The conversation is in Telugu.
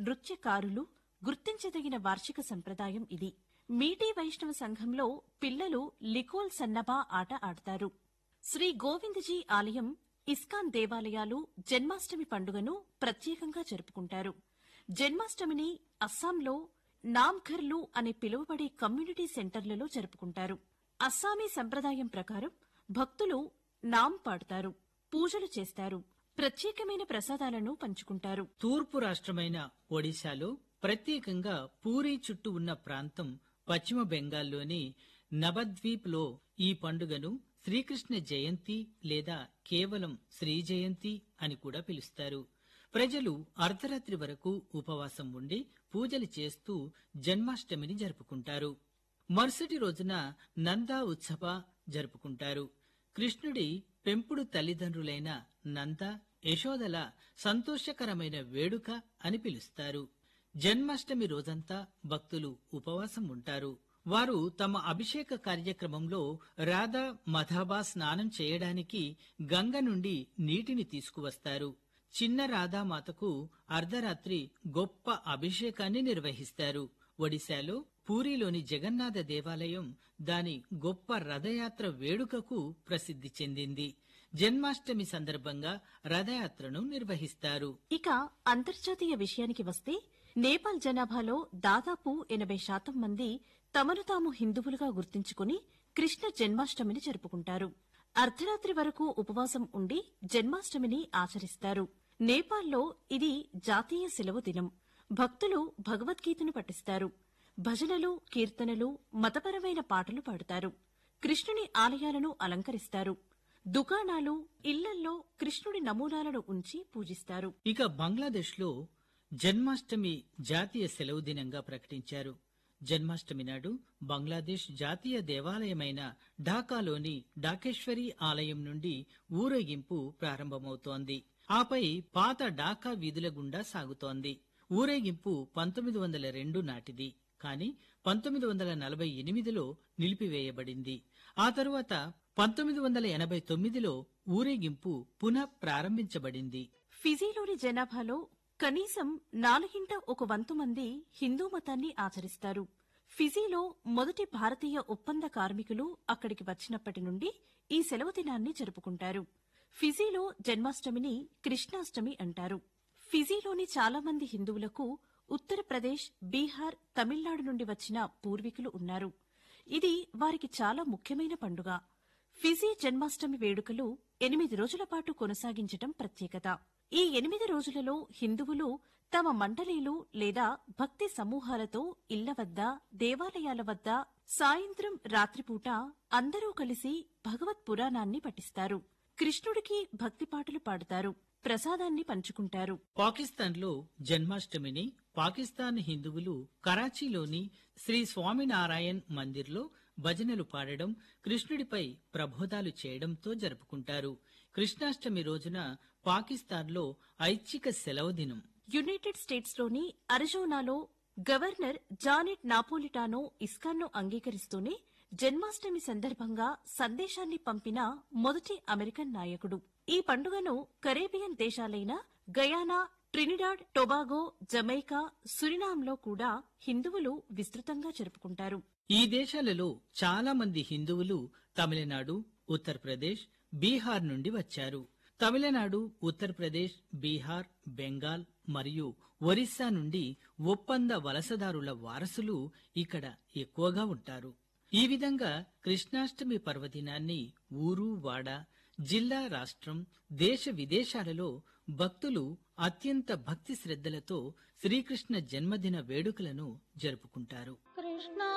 నృత్యకారులు గుర్తించదగిన వార్షిక సంప్రదాయం ఇది మీటీ వైష్ణవ సంఘంలో పిల్లలు లికోల్ సన్నబా ఆట ఆడతారు శ్రీ గోవిందజీ ఆలయం ఇస్కాన్ దేవాలయాలు జన్మాష్టమి పండుగను ప్రత్యేకంగా జరుపుకుంటారు జన్మాష్టమిని అస్సాంలో నామ్ఘర్లు అని పిలువబడే కమ్యూనిటీ సెంటర్లలో జరుపుకుంటారు అస్సామీ సంప్రదాయం ప్రకారం భక్తులు నామ్ పాడుతారు పూజలు చేస్తారు ప్రత్యేకమైన ప్రసాదాలను పంచుకుంటారు తూర్పు రాష్ట్రమైన ఒడిశాలో ప్రత్యేకంగా పూరీ చుట్టూ ఉన్న ప్రాంతం పశ్చిమ బెంగాల్లోని నవద్వీప్ లో ఈ పండుగను శ్రీకృష్ణ జయంతి లేదా కేవలం శ్రీ జయంతి అని కూడా పిలుస్తారు ప్రజలు అర్ధరాత్రి వరకు ఉపవాసం ఉండి పూజలు చేస్తూ జన్మాష్టమిని జరుపుకుంటారు మరుసటి రోజున నందా ఉత్సవ జరుపుకుంటారు కృష్ణుడి పెంపుడు తల్లిదండ్రులైన నంద యశోదల సంతోషకరమైన వేడుక అని పిలుస్తారు జన్మాష్టమి రోజంతా భక్తులు ఉపవాసం ఉంటారు వారు తమ అభిషేక కార్యక్రమంలో రాధా మధాబా స్నానం చేయడానికి గంగ నుండి నీటిని తీసుకువస్తారు చిన్న రాధామాతకు అర్ధరాత్రి గొప్ప అభిషేకాన్ని నిర్వహిస్తారు ఒడిశాలో పూరిలోని జగన్నాథ దేవాలయం దాని గొప్ప రథయాత్ర వేడుకకు ప్రసిద్ధి చెందింది జన్మాష్టమి సందర్భంగా రథయాత్రను నిర్వహిస్తారు ఇక అంతర్జాతీయ విషయానికి వస్తే నేపాల్ జనాభాలో దాదాపు ఎనభై శాతం మంది తమను తాము హిందువులుగా గుర్తించుకుని కృష్ణ జన్మాష్టమిని జరుపుకుంటారు అర్ధరాత్రి వరకు ఉపవాసం ఉండి జన్మాష్టమిని ఆచరిస్తారు నేపాల్లో ఇది జాతీయ సెలవు దినం భక్తులు భగవద్గీతను పఠిస్తారు భజనలు కీర్తనలు మతపరమైన పాటలు పాడుతారు కృష్ణుని ఆలయాలను అలంకరిస్తారు దుకాణాలు ఇళ్లల్లో కృష్ణుడి నమూనాలను ఉంచి పూజిస్తారు ఇక బంగ్లాదేశ్లో జన్మాష్టమి జాతీయ సెలవు దినంగా ప్రకటించారు జన్మాష్టమి నాడు బంగ్లాదేశ్ జాతీయ దేవాలయమైన ఢాకాలోని డాకేశ్వరి ఆలయం నుండి ఊరేగింపు ప్రారంభమవుతోంది ఆపై పాత ఢాకా వీధుల గుండా సాగుతోంది ఊరేగింపు పంతొమ్మిది వందల రెండు నాటిది కాని పంతొమ్మిది వందల నలభై ఎనిమిదిలో నిలిపివేయబడింది ఆ తరువాత పంతొమ్మిది వందల ఎనభై తొమ్మిదిలో ఊరేగింపు పునః ప్రారంభించబడింది ఫిజీలోని జనాభాలో కనీసం నాలుగింట ఒక వంతు మంది హిందూ మతాన్ని ఆచరిస్తారు ఫిజీలో మొదటి భారతీయ ఒప్పంద కార్మికులు అక్కడికి వచ్చినప్పటి నుండి ఈ సెలవు దినాన్ని జరుపుకుంటారు ఫిజీలో జన్మాష్టమిని కృష్ణాష్టమి అంటారు ఫిజీలోని చాలా మంది హిందువులకు ఉత్తరప్రదేశ్ బీహార్ తమిళనాడు నుండి వచ్చిన పూర్వీకులు ఉన్నారు ఇది వారికి చాలా ముఖ్యమైన పండుగ ఫిజీ జన్మాష్టమి వేడుకలు ఎనిమిది రోజుల పాటు కొనసాగించటం ప్రత్యేకత ఈ ఎనిమిది రోజులలో హిందువులు తమ మండలీలు లేదా భక్తి సమూహాలతో ఇళ్ల వద్ద దేవాలయాల వద్ద సాయంత్రం రాత్రిపూట అందరూ కలిసి భగవత్ పురాణాన్ని పఠిస్తారు కృష్ణుడికి భక్తి పాటలు పాడుతారు ప్రసాదాన్ని పంచుకుంటారు పాకిస్తాన్లో జన్మాష్టమిని పాకిస్తాన్ హిందువులు కరాచీలోని శ్రీ స్వామినారాయణ్ మందిర్లో భజనలు పాడడం కృష్ణుడిపై ప్రబోధాలు చేయడంతో జరుపుకుంటారు కృష్ణాష్టమి రోజున పాకిస్తాన్లో ఐచ్ఛిక సెలవు దినం యునైటెడ్ స్టేట్స్లోని అరిజోనాలో గవర్నర్ జానెట్ నాపోలిటానో ఇస్కాన్ను అంగీకరిస్తూనే జన్మాష్టమి సందర్భంగా సందేశాన్ని పంపిన మొదటి అమెరికన్ నాయకుడు ఈ పండుగను కరేబియన్ దేశాలైన గయానా ట్రినిడాడ్ టొబాగో జమైకా సురినాంలో కూడా హిందువులు విస్తృతంగా జరుపుకుంటారు ఈ దేశాలలో చాలా మంది హిందువులు తమిళనాడు ఉత్తరప్రదేశ్ బీహార్ నుండి వచ్చారు తమిళనాడు ఉత్తరప్రదేశ్ బీహార్ బెంగాల్ మరియు ఒరిస్సా నుండి ఒప్పంద వలసదారుల వారసులు ఇక్కడ ఎక్కువగా ఉంటారు ఈ విధంగా కృష్ణాష్టమి పర్వదినాన్ని ఊరు వాడ జిల్లా రాష్ట్రం దేశ విదేశాలలో భక్తులు అత్యంత భక్తి శ్రద్ధలతో శ్రీకృష్ణ జన్మదిన వేడుకలను జరుపుకుంటారు కృష్ణ